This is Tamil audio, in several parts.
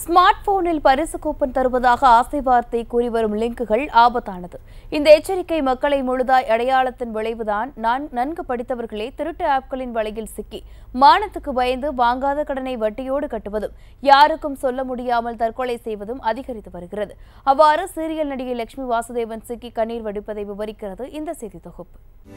ஸ்மார்ட் போனில் பரிசு கூப்பன் தருவதாக ஆசை வார்த்தை கூறி வரும் லிங்குகள் ஆபத்தானது இந்த எச்சரிக்கை மக்களை முழுதாய் அடையாளத்தின் விளைவுதான் நான் நன்கு படித்தவர்களே திருட்டு ஆப்களின் வலையில் சிக்கி மானத்துக்கு பயந்து வாங்காத கடனை வட்டியோடு கட்டுவதும் யாருக்கும் சொல்ல முடியாமல் தற்கொலை செய்வதும் அதிகரித்து வருகிறது அவ்வாறு சீரியல் நடிகை லட்சுமி வாசுதேவன் சிக்கி கண்ணீர் வடிப்பதை விவரிக்கிறது இந்த செய்தி தொகுப்பு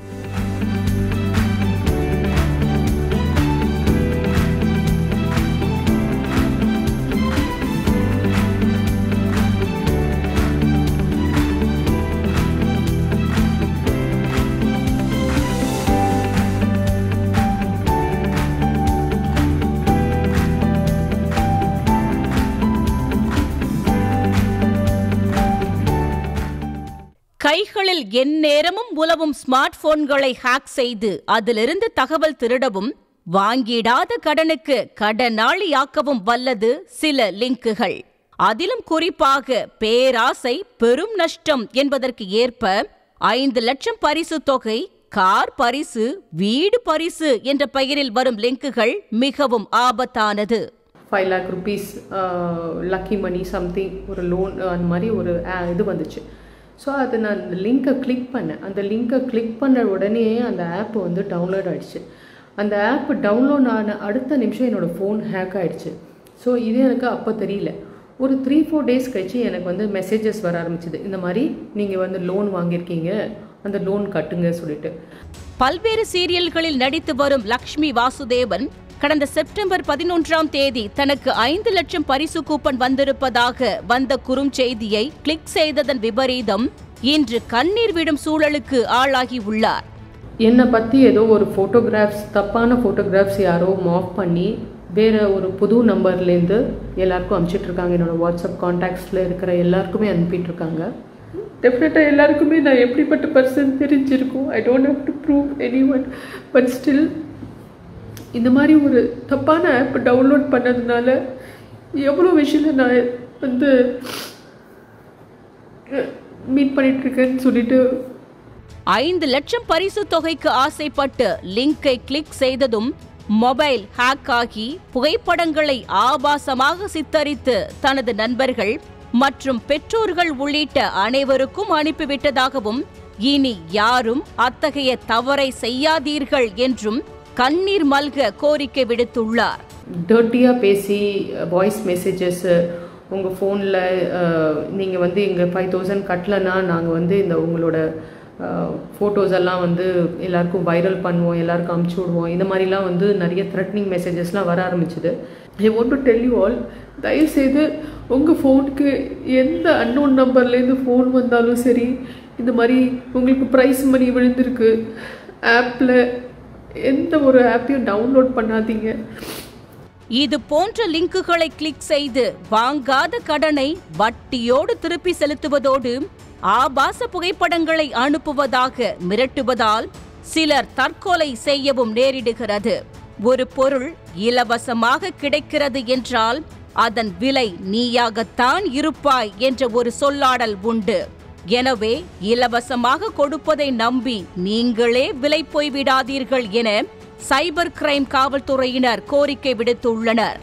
கைகளில் எந்நேரமும் உலவும் ஸ்மார்ட் போன்களை ஹேக் செய்து அதிலிருந்து தகவல் திருடவும் வாங்கிடாத கடனுக்கு கடனாளியாக்கவும் வல்லது சில லிங்குகள் அதிலும் குறிப்பாக பேராசை பெரும் நஷ்டம் என்பதற்கு ஏற்ப ஐந்து லட்சம் பரிசு தொகை கார் பரிசு வீடு பரிசு என்ற பெயரில் வரும் லிங்குகள் மிகவும் ஆபத்தானது five lakh rupees lucky money something ஒரு லோன் அந்த மாதிரி ஒரு ஆ- இது வந்துச்சு ஸோ அது நான் அந்த லிங்கை கிளிக் பண்ணேன் அந்த லிங்கை கிளிக் பண்ண உடனே அந்த ஆப் வந்து டவுன்லோட் ஆயிடுச்சு அந்த ஆப் டவுன்லோட் ஆன அடுத்த நிமிஷம் என்னோடய ஃபோன் ஹேக் ஆயிடுச்சு ஸோ இது எனக்கு அப்போ தெரியல ஒரு த்ரீ ஃபோர் டேஸ் கழிச்சு எனக்கு வந்து மெசேஜஸ் வர ஆரம்பிச்சுது இந்த மாதிரி நீங்கள் வந்து லோன் வாங்கியிருக்கீங்க அந்த லோன் கட்டுங்க சொல்லிட்டு பல்வேறு சீரியல்களில் நடித்து வரும் லக்ஷ்மி வாசுதேவன் கடந்த செப்டம்பர் பதினொன்றாம் தேதி தனக்கு ஐந்து லட்சம் பரிசு கூப்பன் வந்திருப்பதாக வந்த குறுஞ்செய்தியை கிளிக் செய்ததன் விபரீதம் இன்று கண்ணீர் விடும் சூழலுக்கு ஆளாகி உள்ளார் என்னை பற்றி ஏதோ ஒரு ஃபோட்டோகிராஃப்ஸ் தப்பான ஃபோட்டோகிராஃப்ஸ் யாரோ மாஃப் பண்ணி வேறு ஒரு புது நம்பர்லேருந்து எல்லாருக்கும் அனுப்பிச்சிட்ருக்காங்க என்னோடய வாட்ஸ்அப் காண்டாக்ட்ஸில் இருக்கிற எல்லாருக்குமே அனுப்பிட்டுருக்காங்க டெஃபினட்டாக எல்லாருக்குமே நான் எப்படிப்பட்ட பர்சன் தெரிஞ்சிருக்கும் I don't have to prove anyone but still இந்த மாதிரி ஒரு தப்பான ஆப் டவுன்லோட் பண்ணதுனால எவ்வளோ விஷயம் நான் வந்து மீட் பண்ணிகிட்ருக்கேன்னு சொல்லிட்டு ஐந்து லட்சம் பரிசு தொகைக்கு ஆசைப்பட்டு லிங்கை கிளிக் செய்ததும் மொபைல் ஹேக் ஆகி புகைப்படங்களை ஆபாசமாக சித்தரித்து தனது நண்பர்கள் மற்றும் பெற்றோர்கள் உள்ளிட்ட அனைவருக்கும் அனுப்பிவிட்டதாகவும் இனி யாரும் அத்தகைய தவறை செய்யாதீர்கள் என்றும் கண்ணீர் மல்க கோரிக்கை விடுத்துள்ளார் டர்ட்டியாக பேசி வாய்ஸ் மெசேஜஸ்ஸு உங்கள் ஃபோனில் நீங்கள் வந்து இங்கே ஃபைவ் தௌசண்ட் கட்டலைன்னா நாங்கள் வந்து இந்த உங்களோட ஃபோட்டோஸ் எல்லாம் வந்து எல்லாருக்கும் வைரல் பண்ணுவோம் எல்லாருக்கும் அமுச்சு விடுவோம் இந்த மாதிரிலாம் வந்து நிறைய த்ரெட்னிங் மெசேஜஸ்லாம் வர ஆரம்பிச்சுது I want to tell you all தயவுசெய்து உங்கள் ஃபோனுக்கு எந்த அன்னோன் நம்பர்லேருந்து ஃபோன் வந்தாலும் சரி இந்த மாதிரி உங்களுக்கு ப்ரைஸ் மணி விழுந்திருக்கு ஆப்பில் எந்த ஒரு ஆப்பையும் டவுன்லோட் பண்ணாதீங்க இது போன்ற லிங்குகளை கிளிக் செய்து வாங்காத கடனை வட்டியோடு திருப்பி செலுத்துவதோடு ஆபாச புகைப்படங்களை அனுப்புவதாக மிரட்டுவதால் சிலர் தற்கொலை செய்யவும் நேரிடுகிறது ஒரு பொருள் இலவசமாக கிடைக்கிறது என்றால் அதன் விலை நீயாகத்தான் இருப்பாய் என்ற ஒரு சொல்லாடல் உண்டு எனவே இலவசமாக கொடுப்பதை நம்பி நீங்களே விலை போய்விடாதீர்கள் என சைபர் கிரைம் காவல்துறையினர் கோரிக்கை விடுத்துள்ளனர்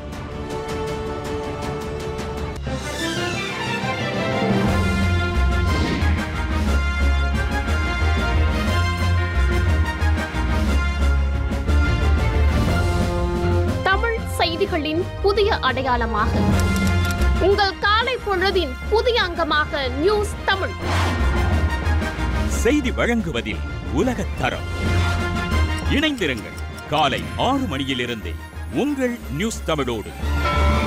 தமிழ் செய்திகளின் புதிய அடையாளமாக உங்கள் காலை பொழுதின் புதிய அங்கமாக நியூஸ் தமிழ் செய்தி வழங்குவதில் உலகத் தரம் இணைந்திருங்கள் காலை ஆறு மணியிலிருந்தே உங்கள் நியூஸ் தமிழோடு